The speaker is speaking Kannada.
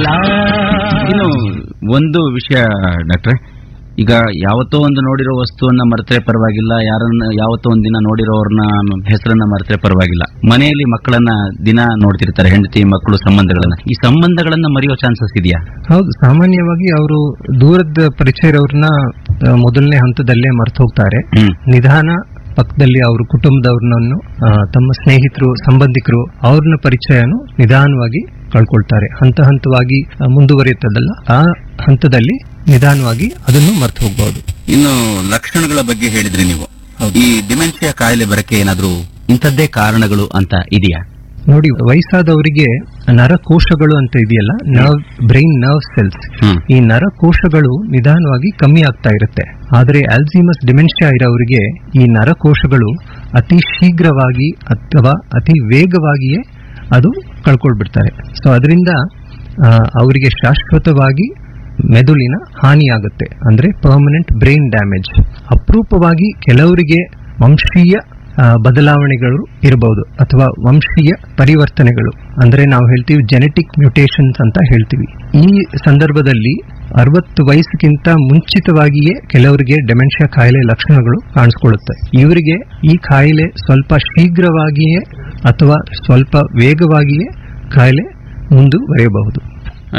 ಇನ್ನು ಒಂದು ವಿಷಯ ಡಾಕ್ಟ್ರೆ ಈಗ ಯಾವತ್ತೋ ಒಂದು ನೋಡಿರೋ ವಸ್ತುವನ್ನ ಮರೆತರೆ ಪರವಾಗಿಲ್ಲ ಯಾರನ್ನ ಯಾವತ್ತೋ ಒಂದಿನ ನೋಡಿರೋರ್ನ ಹೆಸರನ್ನ ಮರೆತರೆ ಪರವಾಗಿಲ್ಲ ಮನೆಯಲ್ಲಿ ಮಕ್ಕಳನ್ನ ದಿನ ನೋಡ್ತಿರ್ತಾರೆ ಹೆಂಡತಿ ಮಕ್ಕಳು ಸಂಬಂಧಗಳನ್ನ ಈ ಸಂಬಂಧಗಳನ್ನ ಮರೆಯೋ ಚಾನ್ಸಸ್ ಇದೆಯಾ ಹೌದು ಸಾಮಾನ್ಯವಾಗಿ ಅವರು ದೂರದ ಪರಿಚಯ ಇರೋರ್ನ ಆ, ಮೊದಲನೇ ಹಂತದಲ್ಲೇ ಮರ್ತು ಹೋಗ್ತಾರೆ ಹ್ಮ್ ನಿಧಾನ ಪಕ್ಕದಲ್ಲಿ ಅವ್ರ ಕುಟುಂಬದವ್ರನ್ನು ತಮ್ಮ ಸ್ನೇಹಿತರು ಸಂಬಂಧಿಕರು ಅವ್ರನ್ನ ಪರಿಚಯನು ನಿಧಾನವಾಗಿ ಕಳ್ಕೊಳ್ತಾರೆ ಹಂತ ಹಂತವಾಗಿ ಆ, ಮುಂದುವರಿಯುತ್ತದಲ್ಲ ಆ ಹಂತದಲ್ಲಿ ನಿಧಾನವಾಗಿ ಅದನ್ನು ಮರ್ತು ಹೋಗ್ಬಹುದು ಇನ್ನು ಲಕ್ಷಣಗಳ ಬಗ್ಗೆ ಹೇಳಿದ್ರಿ ನೀವು ಈ ಡಿಮೆನ್ಷಿಯಾ ಕಾಯಿಲೆ ಬರಕ್ಕೆ ಏನಾದ್ರೂ ಇಂಥದ್ದೇ ಕಾರಣಗಳು ಅಂತ ಇದೆಯಾ ನೋಡಿ ವಯಸ್ಸಾದವರಿಗೆ ನರಕೋಶಗಳು ಅಂತ ಇದೆಯಲ್ಲ ನರ್ವ್ ಬ್ರೈನ್ ನರ್ವ್ ಸೆಲ್ಸ್ ಹ್ಮ್ ಈ ನರಕೋಶಗಳು ನಿಧಾನವಾಗಿ ಕಮ್ಮಿ ಆಗ್ತಾ ಇರುತ್ತೆ ಆದರೆ ಆಲ್ಝಿಮಸ್ ಡಿಮೆನ್ಷಿಯಾ ಇರೋರಿಗೆ ಈ ನರಕೋಶಗಳು ಅತಿ ಶೀಘ್ರವಾಗಿ ಅಥವಾ ಅತಿ ವೇಗವಾಗಿಯೇ ಅದು ಕಳ್ಕೊಳ್ಬಿಡ್ತಾರೆ ಸೊ ಅದರಿಂದ ಅವರಿಗೆ ಶಾಶ್ವತವಾಗಿ ಮೆದುಳಿನ ಹಾನಿಯಾಗುತ್ತೆ ಅಂದ್ರೆ ಪರ್ಮನೆಂಟ್ ಬ್ರೈನ್ ಡ್ಯಾಮೇಜ್ ಅಪರೂಪವಾಗಿ ಕೆಲವರಿಗೆ ವಂಶೀಯ ಆ, ಬದಲಾವಣೆಗಳು ಇರಬಹುದು ಅಥವಾ ವಂಶೀಯ ಪರಿವರ್ತನೆಗಳು ಅಂದ್ರೆ ನಾವು ಹೇಳ್ತೀವಿ ಜೆನೆಟಿಕ್ ಮ್ಯೂಟೇಷನ್ಸ್ ಅಂತ ಹೇಳ್ತೀವಿ ಈ ಸಂದರ್ಭದಲ್ಲಿ ಅರವತ್ತು ವಯಸ್ಸಿಗಿಂತ ಮುಂಚಿತವಾಗಿಯೇ ಕೆಲವರಿಗೆ ಡೆಮೆನ್ಷಿಯಾ ಕಾಯಿಲೆ ಲಕ್ಷಣಗಳು ಕಾಣಿಸ್ಕೊಳ್ಳುತ್ತೆ ಇವರಿಗೆ ಈ ಕಾಯಿಲೆ ಸ್ವಲ್ಪ ಶೀಘ್ರವಾಗಿಯೇ ಅಥವಾ ಸ್ವಲ್ಪ ವೇಗವಾಗಿಯೇ ಕಾಯಿಲೆ ಮುಂದುವರಿಯಬಹುದು